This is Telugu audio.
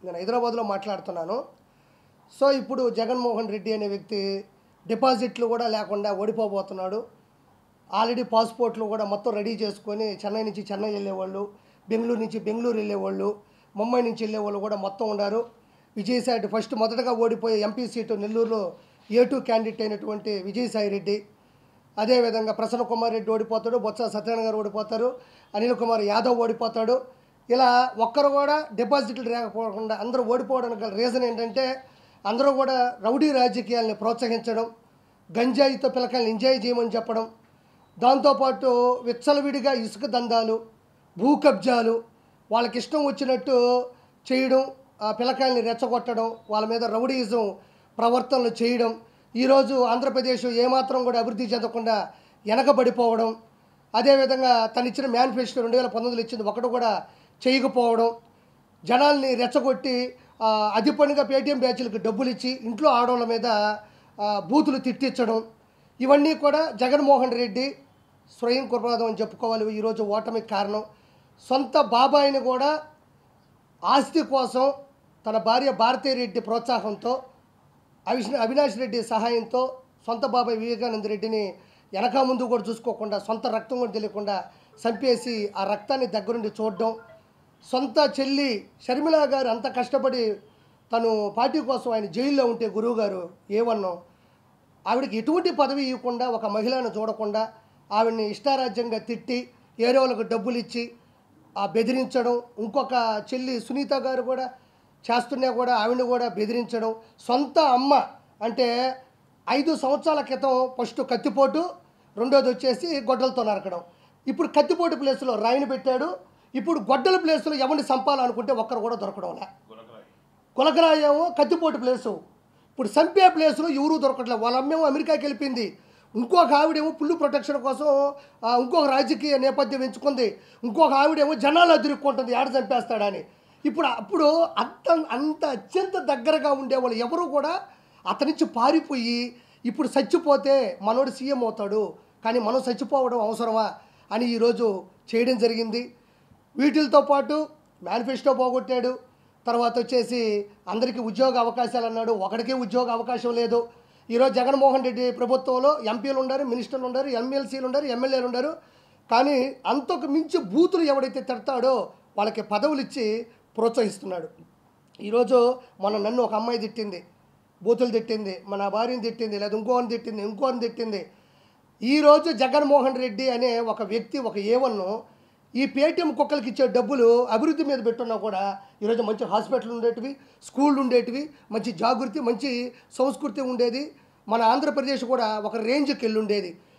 నేను హైదరాబాద్లో మాట్లాడుతున్నాను సో ఇప్పుడు జగన్మోహన్ రెడ్డి అనే వ్యక్తి డిపాజిట్లు కూడా లేకుండా ఓడిపోబోతున్నాడు ఆల్రెడీ పాస్పోర్ట్లు కూడా మొత్తం రెడీ చేసుకొని చెన్నై నుంచి చెన్నై వెళ్ళేవాళ్ళు బెంగళూరు నుంచి బెంగళూరు వెళ్ళేవాళ్ళు ముంబై నుంచి వెళ్ళేవాళ్ళు కూడా మొత్తం ఉన్నారు విజయసాయి ఫస్ట్ మొదటగా ఓడిపోయే ఎంపీ సీటు నెల్లూరులో ఏ టూ క్యాండిడేట్ అయినటువంటి విజయసాయి రెడ్డి అదేవిధంగా ప్రసన్న కుమార్ రెడ్డి ఓడిపోతాడు బొత్స సత్యనారాయణ గారు ఓడిపోతారు అనిల్ కుమార్ యాదవ్ ఓడిపోతాడు ఇలా ఒక్కరు కూడా డిపాజిట్లు లేకపోకుండా అందరూ ఓడిపోవడానికి గల రీజన్ ఏంటంటే అందరూ కూడా రౌడీ రాజకీయాల్ని ప్రోత్సహించడం గంజాయితో పిల్లకాయలు ఎంజాయ్ చేయమని చెప్పడం దాంతోపాటు విచ్చలవిడిగా ఇసుక దందాలు భూ కబ్జాలు వాళ్ళకి ఇష్టం వచ్చినట్టు చేయడం ఆ పిల్లకాయల్ని రెచ్చగొట్టడం వాళ్ళ మీద రౌడీయిజం ప్రవర్తనలు చేయడం ఈరోజు ఆంధ్రప్రదేశ్ ఏమాత్రం కూడా అభివృద్ధి చెందకుండా వెనకబడిపోవడం అదేవిధంగా తను ఇచ్చిన మేనిఫెస్టో రెండు వేల పంతొమ్మిదిలో ఇచ్చింది ఒకటి కూడా చేయకపోవడం జనాల్ని రెచ్చగొట్టి ఆ, అతి పనిగా పేటీఎం బ్యాచ్లకు డబ్బులు ఇచ్చి ఇంట్లో ఆడవాళ్ళ మీద ఆ, బూతులు తిట్టించడం ఇవన్నీ కూడా జగన్మోహన్ రెడ్డి స్వయం కృపణాదం అని చెప్పుకోవాలి ఈరోజు ఓటమికి కారణం సొంత బాబాయిని కూడా ఆస్తి కోసం తన భార్య భారతీ రెడ్డి ప్రోత్సాహంతో అవిష్ అవినాష్ రెడ్డి సహాయంతో సొంత బాబాయ్ వివేకానంద రెడ్డిని వెనక ముందు కూడా చూసుకోకుండా సొంత రక్తం కూడా తెలియకుండా చంపేసి ఆ రక్తాన్ని దగ్గరుండి చూడడం సొంత చెల్లి షర్మిల గారు అంత కష్టపడి తను పార్టీ కోసం ఆయన జైల్లో ఉంటే గురువు గారు ఏమన్నాం ఆవిడకి ఎటువంటి పదవి ఇవ్వకుండా ఒక మహిళను చూడకుండా ఆవిడని ఇష్టారాజ్యంగా తిట్టి ఏరే వాళ్ళకు డబ్బులు ఇచ్చి ఆ బెదిరించడం ఇంకొక చెల్లి సునీత గారు కూడా చేస్తున్నా కూడా ఆవిడని కూడా బెదిరించడం సొంత అమ్మ అంటే ఐదు సంవత్సరాల క్రితం ఫస్ట్ కత్తిపోటు రెండోది వచ్చేసి గొడ్డలతో నరకడం ఇప్పుడు కత్తిపోటు ప్లేస్లో రాయిని పెట్టాడు ఇప్పుడు గొడ్డల ప్లేస్లో ఎవరిని చంపాలనుకుంటే ఒక్కరు కూడా దొరకడంలే కులకరాయేమో కత్తిపోటు ప్లేసు ఇప్పుడు సంపే ప్లేస్లో ఎవరూ దొరకట్లేదు వాళ్ళ అమ్మేమో అమెరికాకి వెళ్ళిపోయింది ఇంకొక ఆవిడేమో పుల్లు ప్రొటెక్షన్ కోసం ఆ, ఇంకొక రాజకీయ నేపథ్యం ఎంచుకుంది ఇంకొక ఆవిడేమో జనాలు అదిరుక్కుంటుంది ఏడ చంపేస్తాడని ఇప్పుడు అప్పుడు అంత అంత అత్యంత దగ్గరగా ఉండేవాళ్ళు ఎవరు కూడా అతని నుంచి పారిపోయి ఇప్పుడు చచ్చిపోతే మనోడు సీఎం అవుతాడు కానీ మనం చచ్చిపోవడం అవసరమా అని ఈరోజు చేయడం జరిగింది వీటితో పాటు మేనిఫెస్టో పోగొట్టాడు తర్వాత వచ్చేసి అందరికీ ఉద్యోగ అవకాశాలు అన్నాడు ఒకడికే ఉద్యోగ అవకాశం లేదు ఈరోజు జగన్మోహన్ రెడ్డి ప్రభుత్వంలో ఎంపీలు ఉన్నారు మినిస్టర్లు ఉన్నారు ఎమ్మెల్సీలు ఉన్నారు ఎమ్మెల్యేలు ఉన్నారు కానీ అంతకు మించి బూతులు ఎవడైతే తిడతాడో వాళ్ళకి పదవులు ఇచ్చి ప్రోత్సహిస్తున్నాడు ఈరోజు మన నన్ను ఒక అమ్మాయి తిట్టింది బూతులు తిట్టింది మన భార్యని తిట్టింది లేదా ఇంకోని తిట్టింది ఇంకోని తిట్టింది ఈరోజు జగన్మోహన్ రెడ్డి అనే ఒక వ్యక్తి ఒక ఏవన్ను ఈ పేటీఎం కుక్కలకి ఇచ్చే డబ్బులు అభివృద్ధి మీద పెట్టున్నా కూడా ఈరోజు మంచి హాస్పిటల్ ఉండేటివి స్కూళ్ళు ఉండేటివి మంచి జాగృతి మంచి సంస్కృతి ఉండేది మన ఆంధ్రప్రదేశ్ కూడా ఒక రేంజ్కి వెళ్ళి ఉండేది